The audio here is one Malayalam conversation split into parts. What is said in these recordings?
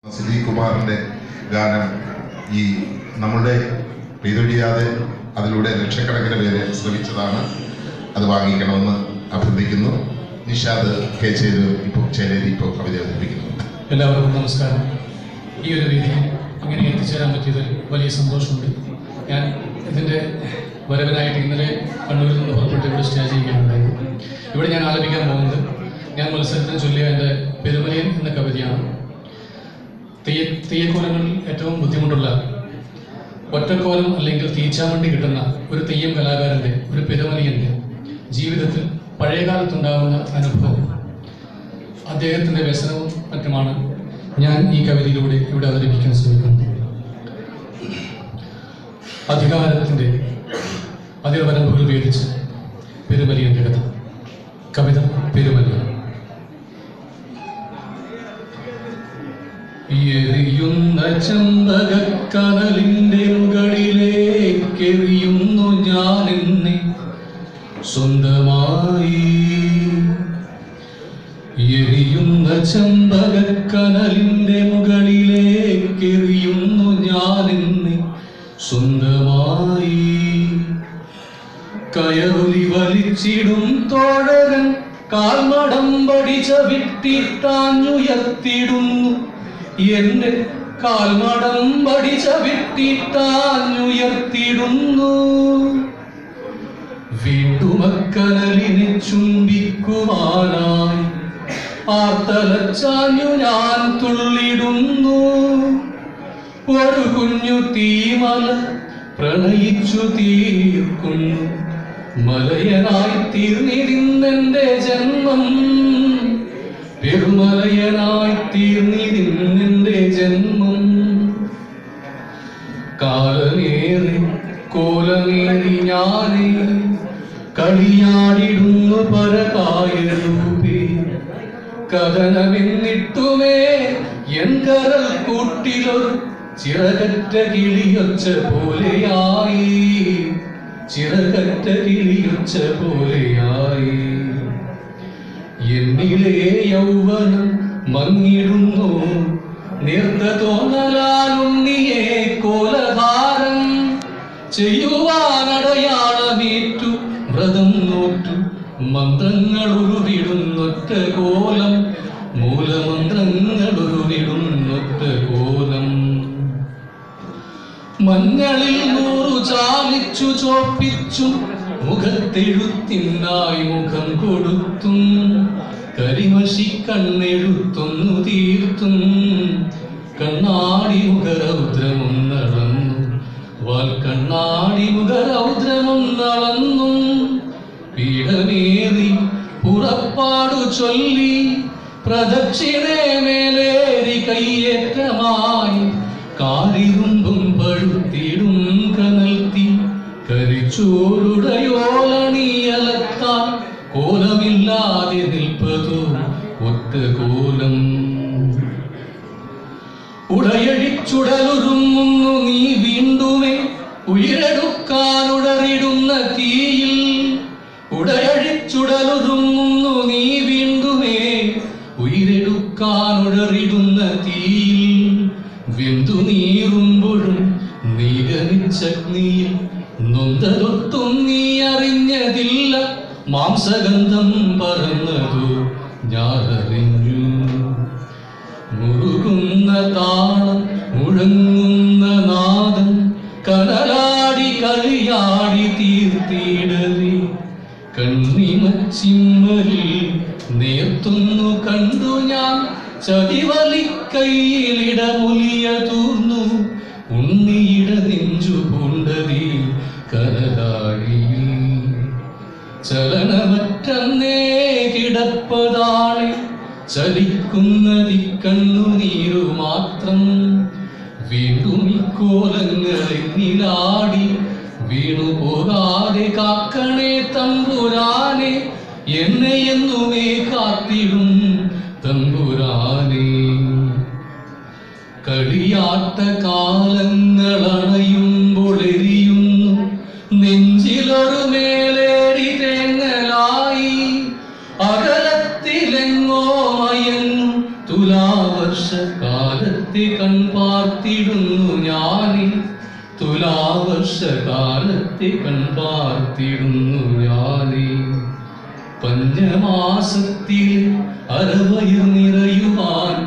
സിദ്ദീഖ് കുമാറിൻ്റെ ഗാനം ഈ നമ്മുടെ പെയ്തൊഴിയാതെ അതിലൂടെ ലക്ഷക്കണക്കിന് പേരെ ശ്രമിച്ചതാണ് അത് വാങ്ങിക്കണമെന്ന് അഭ്യർത്ഥിക്കുന്നു നിഷാദ് കെ ചെയ്ത് ഇപ്പോൾ ചേലേരി ഇപ്പോൾ കവിത അവതരിപ്പിക്കുന്നു എല്ലാവർക്കും നമസ്കാരം ഈ ഒരു വേദിയിൽ ഇങ്ങനെ എത്തിച്ചേരാൻ പറ്റിയതിൽ വലിയ സന്തോഷമുണ്ട് ഞാൻ ഇതിൻ്റെ വരവിനായിട്ട് ഇന്നലെ കണ്ണൂരിൽ നിന്ന് പുറപ്പെട്ട് ഇവിടെ സ്റ്റേ ചെയ്യുകയുണ്ടായി ഇവിടെ ഞാൻ ആലപിക്കാൻ പോകുന്നത് ഞാൻ മത്സരത്തിന് ചൊല്ലിയ എൻ്റെ പെരുമലയൻ എന്ന കവിതയാണ് തെയ്യ തെയ്യക്കോലങ്ങളിൽ ഏറ്റവും ബുദ്ധിമുട്ടുള്ള ഒറ്റക്കോലം അല്ലെങ്കിൽ തീച്ചാവണ്ടി കിട്ടുന്ന ഒരു തെയ്യം കലാകാരൻ്റെ ഒരു പെരുമലയൻ്റെ ജീവിതത്തിൽ പഴയകാലത്തുണ്ടാകുന്ന അനുഭവം അദ്ദേഹത്തിൻ്റെ വ്യസനവും മറ്റുമാണ് ഞാൻ ഈ കവിതയിലൂടെ ഇവിടെ അവതരിപ്പിക്കാൻ ശ്രമിക്കുന്നത് അധികാരത്തിൻ്റെ അതിർവരമ്പുകൾ വേദിച്ച് പെരുമലിയൻ്റെ കഥ കവിത പെരുമലിയ എറിയുന്ന ചമ്പകക്കനലിൻ്റെ മുകളിലേക്കെറിയുന്നു ഞാൻ എന്നെ സ്വന്തമായി എരിയുന്ന ചമ്പകക്കനലിന്റെ മുകളിലേക്കെറിയുന്നു ഞാൻ എന്നെ സ്വന്തമായി കയറുലി വലിച്ചിടും തോഴരൻ കാൽമടം പഠിച്ച വിട്ടിട്ടാഞ്ഞുയർത്തിടുന്നു എന്റെ കാൽമടം പഠിച്ച വിട്ടിട്ടാഞ്ഞുയർത്തിടുന്നു വീണ്ടും അക്കനലിനെ ചുംബിക്കുവാനായി ആർത്തലച്ചാഞ്ഞു ഞാൻ തുള്ളിടുന്നു ഒരു കുഞ്ഞു തീമല പ്രണയിച്ചു തീർക്കുന്നു മലയനായി തീർന്നിരുന്നെന്റെ ജന്മം പെരുമലയനായി തീർന്നിരുന്നെന്റെ ജന്മം കാലമേറി കോലമേറി ഞാനേ കളിയാടിടുന്നു പരകായ രൂപേ കഥനമെന്നിട്ടുമേ എൻ കരൽ കൂട്ടിലൊരു ചിറകറ്റ കിളിയൊച്ച പോലെയായി ചിറകറ്റ കിളിയൊച്ച പോലെയായി എന്നിലെ യൗവനം മങ്ങിടുന്നു നിർത്ത തോന്നലാലുണ്ണിയെ കോലധാരം ചെയ്യുവാനടയാളമേറ്റു വ്രതം നോറ്റു മന്ത്രങ്ങൾ ഉരുവിടുന്നൊറ്റ കോലം മൂലമന്ത്രങ്ങൾ ഉരുവിടുന്നൊറ്റ കോലം മഞ്ഞളിൽ നൂറു ചാലിച്ചു ചോപ്പിച്ചു മുഖത്തെഴുത്തിനായി മുഖം കൊടുത്തും കരിമഷി കണ്ണെഴുത്തൊന്നു തീർത്തും കണ്ണാടി മുഖരൗദ്രമൊന്നളന്നു വാൽ കണ്ണാടി മുഖരൗദ്രമൊന്നളന്നും പീഠമേറി പുറപ്പാടു ചൊല്ലി പ്രദക്ഷിണേ മേലേറി കയ്യേറ്റമായി കാരിരുമ്പും പഴുത്തിടും കനൽത്തി കരിച്ചോരുടയോലണിയലത്താൻ കോലമില്ലാതെ നിൽപ്പതു ഒറ്റ കോലം ഉടയഴിച്ചുടലുരുങ്ങുന്നു നീ വീണ്ടുമേ ഉയരെടുക്കാനുടറിടുന്ന തീയിൽ ഉടയഴിച്ചുടലുരുങ്ങുന്നു നീ വീണ്ടുമേ ഉയരെടുക്കാനുടറിടുന്ന തീയിൽ വെന്തു നീറുമ്പോഴും നീകനിച്ചഗ്നിയിൽ നൊന്തതൊട്ടും നീ അറിഞ്ഞതില്ല മാംസഗന്ധം പറന്നതു ഞാനറിഞ്ഞു മുറുകുന്ന താളം മുഴങ്ങുന്ന നാദം കടലാടി കളിയാടി തീർത്തിടറി കണ്ണിമച്ചിമ്മലിൽ നേർത്തുന്നു കണ്ടു ഞാൻ ചതിവലി കയ്യിലിടമുലിയ തൂർന്നു ഉണ്ണിയിട നെഞ്ചു പൂണ്ടതി കരലാഴിയിൽ ചലനമറ്റന്നേ കിടപ്പതാണ് ചലിക്കുന്നതി കണ്ണുനീരു മാത്രം വീണ്ടും ഇക്കോലങ്ങളെന്നിലാടി വീണു പോകാതെ കാക്കണേ തമ്പുരാനെ എന്നെ എന്നുമേ കാത്തിടും തമ്പുരാനെ കളിയാട്ട കാലങ്ങളണയുമ്പോൾ എരിയുന്നു നെഞ്ചിലൊരു മേലേടി തേങ്ങലായി അകലത്തിലെങ്ങോ മയങ്ങും തുലാവർഷ കാലത്തിൽ കാലത്തെ കൺപാർത്തിടുന്നു ഞാനേ തുലാവർഷകാലത്തെ കൺപാർത്തിടുന്നു ഞാനേ പഞ്ഞമാസത്തിൽ അരവയർ നിറയുവാൻ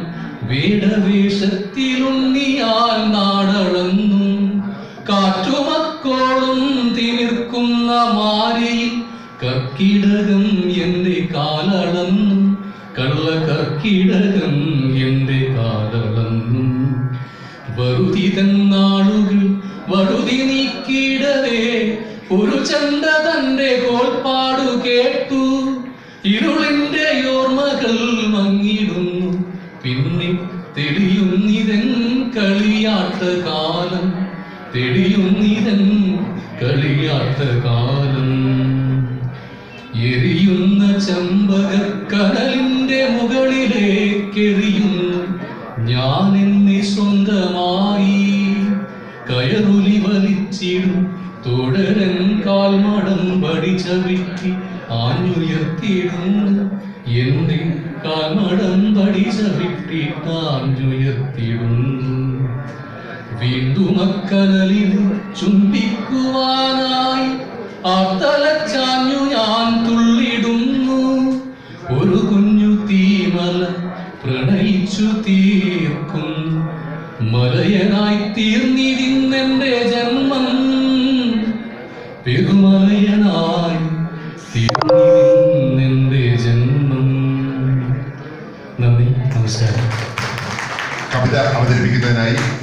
വേടവേഷത്തിലുണ്ണിയാൽ നാടളന്നു കാറ്റുമക്കോളും തിമിർക്കുന്ന മാരിയിൽ കർക്കിടകം എന്റെ കാലളന്നു കള്ള കർക്കിടകം എന്റെ കാലളന്നു വറുതി തന്നാളുകൾ വറുതി നീക്കിയിടവേ ഒരു ചണ്ട തന്റെ കോൾപ്പാടു കേട്ടു ഇരുളിന്റെ ഓർമ്മകൾ മങ്ങിടുന്നു പിന്നെ തെളിയുന്നിതൻ കളിയാട്ട കാലം തെളിയുന്നിതൻ കളിയാട്ട കാലം എരിയുന്ന ചമ്പകക്കടലിന്റെ മുകളിലേക്കെറിയുന്നു ഞാൻ എന്നെ സ്വന്തമായി കയറുലി വലിച്ചിടും തുടരൻ കാൽമടം പടിച്ചവിട്ടി ആഞ്ഞുയർത്തിയിടുന്നു എന്റെ കാൽമടം പടിച്ചവിട്ടിട്ട് ആഞ്ഞുയർത്തിയിടുന്നു വീണ്ടും അക്കനലിൽ ചുംബിക്കുവാനായി ആത്തലച്ചാഞ്ഞു ഞാൻ തുള്ളിടുന്നു ഒരു കുഞ്ഞു തീമല പ്രണയിച്ചു തീർക്കുന്നു മലയനായി തീർന്നിരുന്നെന്റെ ജന്മം പെരുമലയനായി തീർന്നിരുന്നെന്റെ ജന്മം നന്ദി നമസ്കാരം കവിത അവതരിപ്പിക്കുന്നതിനായി